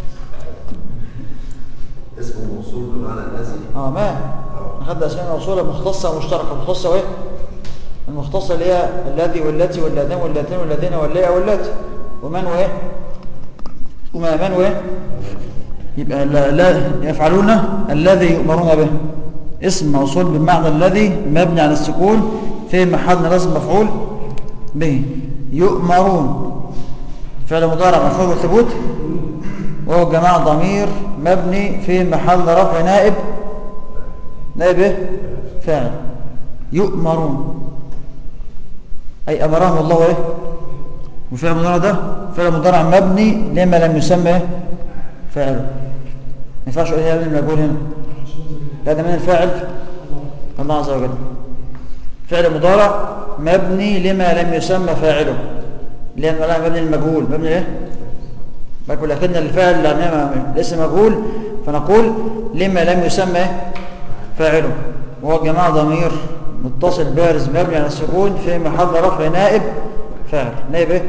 اسم موصول بمعنى الذي
اه ما اخذنا اسماء موصولة مختصة ومشتركة مختصة ايه؟ المختصة اللي هي الذي والتي واللذان واللاتين والذين واللائع واللاتي ومن وايه؟ وما من وايه؟ يبقى لا, لا يفعلون الذي يؤمرون به اسم موصول بمعنى الذي مبني على السكون في محل نصب مفعول به يؤمرون فعل مضارع مفعول بالثبوت وهو جماعة ضمير مبني في محل رفع نائب نائب ايه فاعل يؤمرون أي أمرهم الله إيه وفعل المضارع ده فعل مضارع مبني لما لم يسمى إيه فاعله ما ينفعش اقول هنا من المجهول هنا لا ده من الفاعل الله عز وجل فعل مضارع مبني لما لم يسمى فاعله اللي هي مبني المجهول مبني ايه باكل لكن الفعل لأنه ليس مجهول فنقول لما لم يسمى فاعله وهو جماعة ضمير متصل بارز مبني على السكون في محل رفع نائب فاعل نائب ايه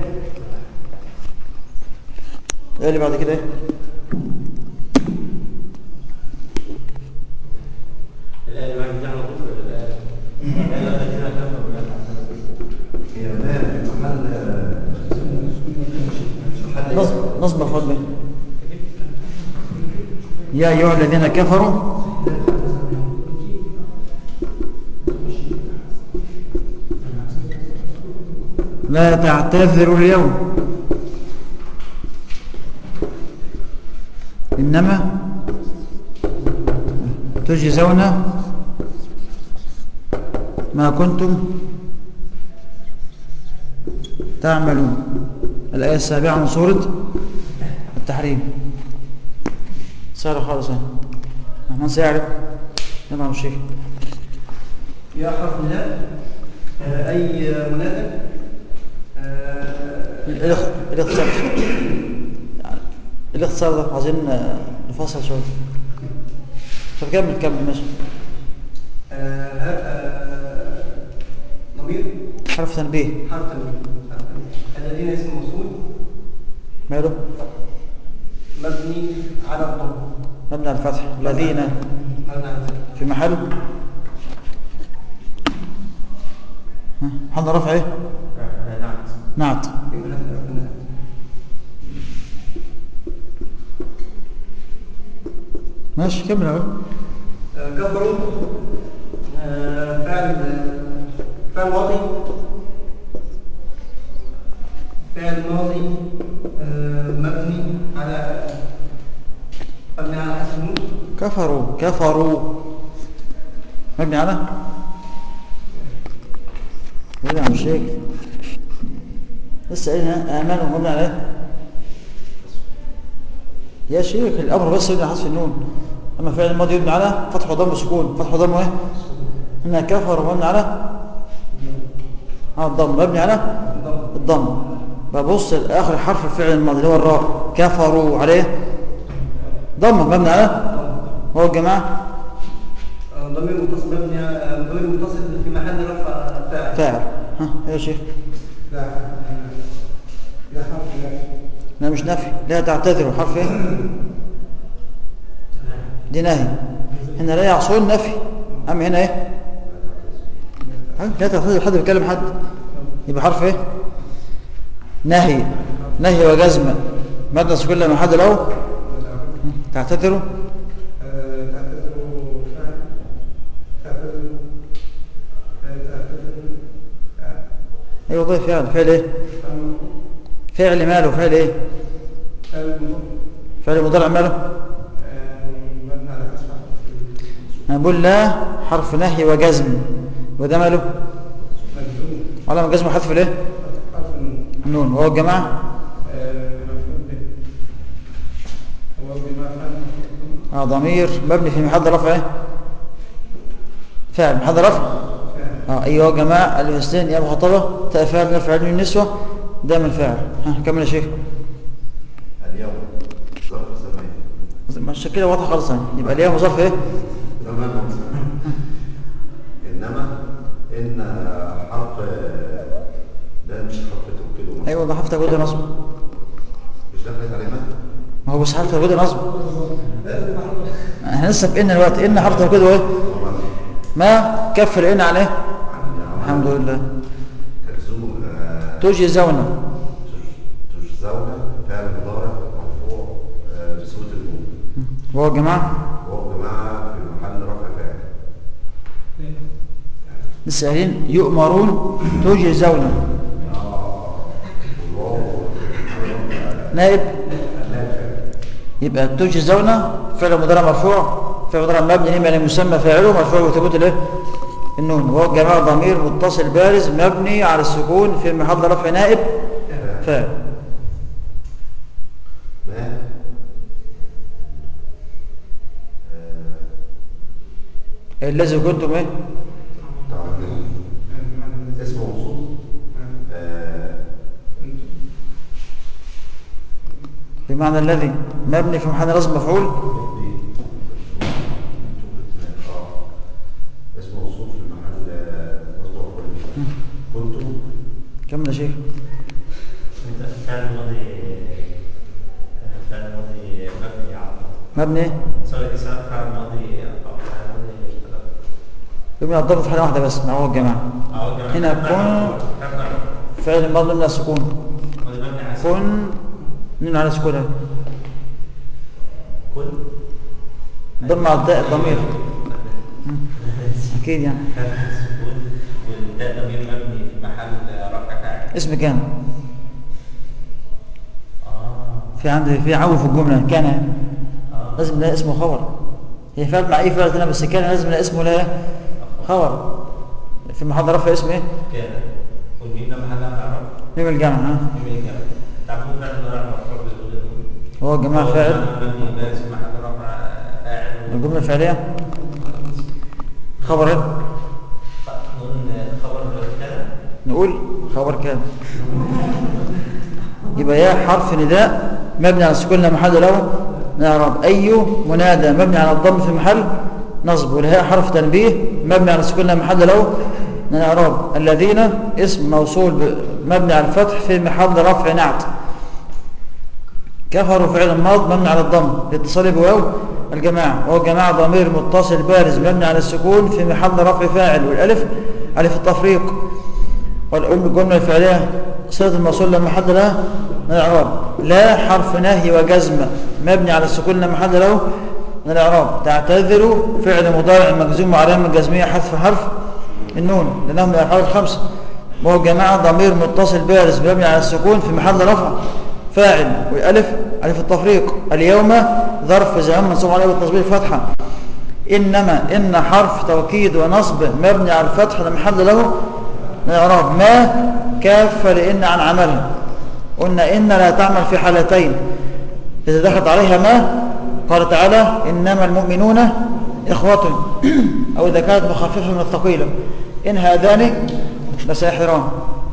ايه اللي بعد كده ايه
الآية اللي بعد كده على طول ولا الآية؟ الآية الذين كفروا لا تحسبوا
هي ما في محل محل
نصب نصب مفعول به يا ايها الذين كفروا لا تعتذروا اليوم انما تجزون ما كنتم تعملون الآية السابعة من سورة التحريم سهلة خالص اهي. من سيعرف يلا الشيخ
يا حرف لا آه، أي منادى آه،
الاخ- الاختصار يعني الاختصار ده عايزين آه، نفصل شوية طب كمل كمل ماشي
آه، ها- آه، ضمير
حرف تنبيه
حرف تنوين حرف تنوين. الذين اسم موصول
ماله
مبني على الضم
مبني على الفتح الذين
مبني على الفتح.
في محل ها، محل رفع ايه
آه، نعم
نعت
في محل رفع النهي.
ماشي كمل اهو
آه، كفروا آه، فعل آه، فعل ماضي فعل ماضي آه، مبني على مبني على حسب النون
كفروا كفروا مبني على ايه يا عم الشيخ لسه قايلين امنوا مبني على ايه يا شيخ الامر بس يبني على حذف النون اما فعل الماضي يبني على فتح وضم وسكون فتح وضم ايه ان كفر مبني على على الضم مبني على الضم ببص لاخر حرف الفعل الماضي اللي هو الراء كفروا عليه ضم مبني على هو الجماعه
آه، ضمير متصل مبني على- آه، ضمير متصل في محل رفع فاعل
فاعل ها يا شيخ
لا آه، لا حرف لا
لا مش نفي لا تعتذروا حرف ايه دي نهي هنا لا يعصون نفي اما هنا ايه ها؟ لا تعتذر حد بيكلم حد يبقى حرف ايه نهي نهي وجزم مدرس كل ما حد له تعتذروا
آه، تعتذروا فعل تعتذروا آه، تعتذروا فعل
ايوه والله فعل فعل ايه
فعل مرفوع
فعل ماله فعل ايه
فعل مرفوع
فعل مضارع ماله
آه، مبني على حذف حرف
انا بقول لا حرف نهي وجزم وده ماله
مجزوم
علامه جزم حذف الايه
حرف النون
النون وهو الجماعه
آه، مفعول به هو بما فعل
اه ضمير مبني في محل رفع ايه فاعل محل رفع
فعل
اه ايوه يا جماعه الاثنين يا مخاطبه تاء فاعل نفع علم النسوه ده من الفاعل ها كمل يا شيخ
اليوم ظرف زمان
مش كده واضح خالص يعني يبقى اليوم ظرف ايه
زمان مكسر انما ان حرف ده مش حرف توكيد ومصدر.
ايوه ده حرف تجويد نصب
مش دخلت عليه مهد
ما هو بس حرف تجويد نصب احنا لسه في ان الوقت ان حرف تجويد وايه
طبعا
ما كفر ان عليه
عن-
الحمد لله
تجزوم آه،
تجزون
تجزون فعل مضارع مرفوع آه، بصوت النون
وهو يا جماعه
وهو جماعه في محل رفع فاعل
لسه قايلين يؤمرون تجزون
والواو
نائب يبقى تجزون فعل مضارع مرفوع فعل مضارع مبني لما لم يسمى فاعله مرفوع وثبوت الايه النون وهو جماعه ضمير متصل بارز مبني على السكون في محل رفع نائب فاعل
ما آه،
الذي كنتم ايه
تعملون اسم موصول آه،
بمعنى الذي مبني في محل رسم مفعول
اسم موصوف في محل مصدر كنتم
كمل يا شيخ
انت فعل الماضي فعل الماضي مبني على
مبني ايه؟
سوري سواء فعل الماضي او فعل الماضي
يبني الضرب في حاله واحده بس مع هو الجماعه
أو جماعة.
هنا
فعل
كن
ماضي. فعل ماضي.
فعل الماضي من السكون
ماضي مبني على السكون.
كن نون على سكونها
كن
ضم على الداء الضمير اكيد يعني
فعل السكون والتاء ضمير مبني في محل رفع فاعل
اسم كان
اه
في عندي في عو في الجمله كان
اه
لازم لها اسمه خبر هي فعل مع اي فعل تاني بس كان لازم لها اسمه لها خبر في محل رفع اسمه ايه
كده والميم ده محل اعراب
ميم الجمع ها
ميم الجمع تعرفون فعل المضارع مرفوع بالوجود
هو الجماعه فاعل
مبني بارز في محل رفع فاعل
الجمله الفعليه خبر ايه
نون خبر كده
نقول خبر كان يبقى يا حرف نداء مبني على السكون لا محل له من اعراب اي منادى مبني على الضم في محل نصب والهاء حرف تنبيه مبني على السكون لا محل له من اعراب الذين اسم موصول ب- مبني على الفتح في محل رفع نعت كفروا فعل ماض مبني على الضم لاتصال بواو الجماعة وهو جماعة ضمير متصل بارز مبني على السكون في محل رفع فاعل والالف الف التفريق والأم الجملة الفعلية صيغة الموصول لا محل لها من الإعراب لا حرف نهي وجزم مبني على السكون لا محل له من الإعراب تعتذر فعل مضارع مجزوم وعلامة جزمية حذف حرف النون لأنهم من الأفعال الخمسة وهو جماعة ضمير متصل بارز مبني على السكون في محل رفع فاعل والألف ألف التفريق اليوم ظرف زمان منصوب عليه بالتصبير الفتحة إنما إن حرف توكيد ونصب مبني على الفتح لا محل له من الإعراب ما كاف لإن عن عملها قلنا إن لا تعمل في حالتين إذا دخلت عليها ما قال تعالى إنما المؤمنون إخوة أو إذا كانت مخففة من الثقيلة إن هذان لساحران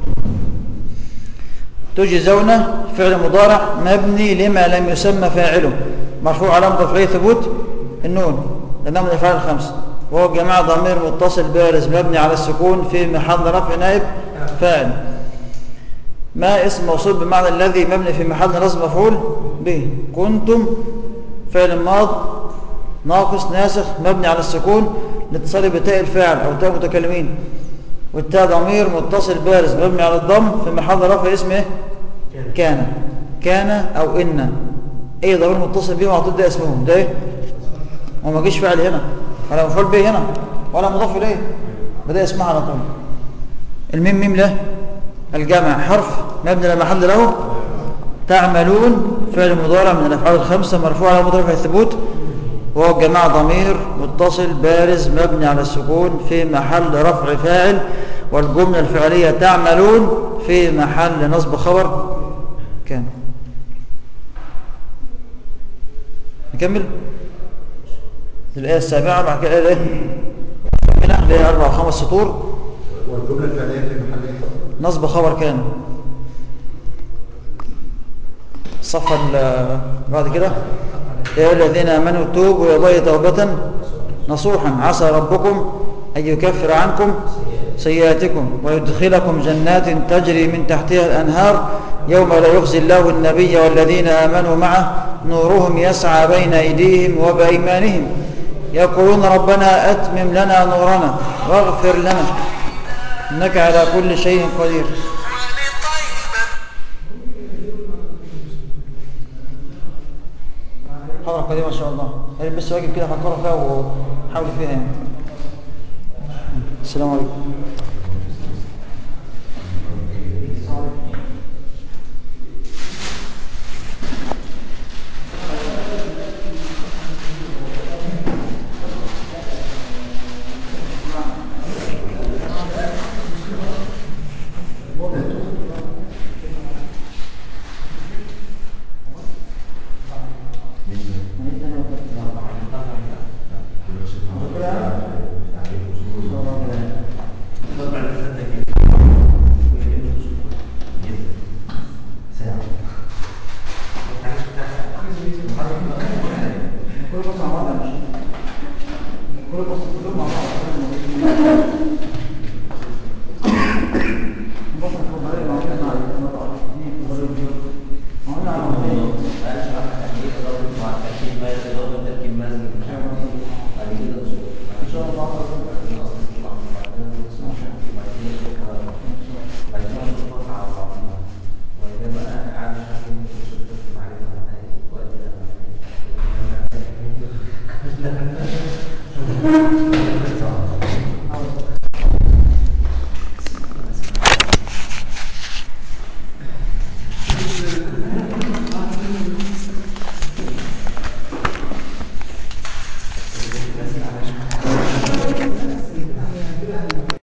تجزون فعل مضارع مبني لما لم يسمى فاعله مرفوع علامة رفعه ثبوت النون لأنه من الأفعال الخمسة وهو جماعة ضمير متصل بارز مبني على السكون في محل رفع نائب فاعل ما اسم موصول بمعنى الذي مبني في محل نصب مفعول به كنتم فعل ماض ناقص ناسخ مبني على السكون لاتصال بتاء الفاعل أو تاء متكلمين والتاء ضمير متصل بارز مبني على الضم في محل رفع اسمه إيه؟ كان كان أو إن أي ضمير متصل به معطول ده اسمه ده إيه؟ وما جيش فعل هنا ولا مفعول به هنا ولا مضاف إليه بدأ اسمها على طول الميم ميم له الجمع حرف مبني لا محل له تعملون فعل مضارع من الافعال الخمسه مرفوع على مضارع الثبوت وهو جماعة ضمير متصل بارز مبني على السكون في محل رفع فاعل والجملة الفعلية تعملون في محل نصب خبر كان نكمل الآية السابعة بعد كده الآية الثامنة اللي هي أربع وخمس سطور
والجملة الفعلية في محل ايه؟
نصب خبر كان الصفحة ال- بعد كده يا الذين آمنوا توبوا إلى الله توبة نصوحا عسى ربكم أن يكفر عنكم سيئاتكم ويدخلكم جنات تجري من تحتها الأنهار يوم لا يخزي الله النبي والذين آمنوا معه نورهم يسعى بين أيديهم وبأيمانهم يقولون ربنا أتمم لنا نورنا واغفر لنا إنك على كل شيء قدير حضرة قديمة ما شاء الله يعني بس واجب كده فكروا فيها وحاولوا فيها يعني السلام عليكم طريقة معينة على المطعم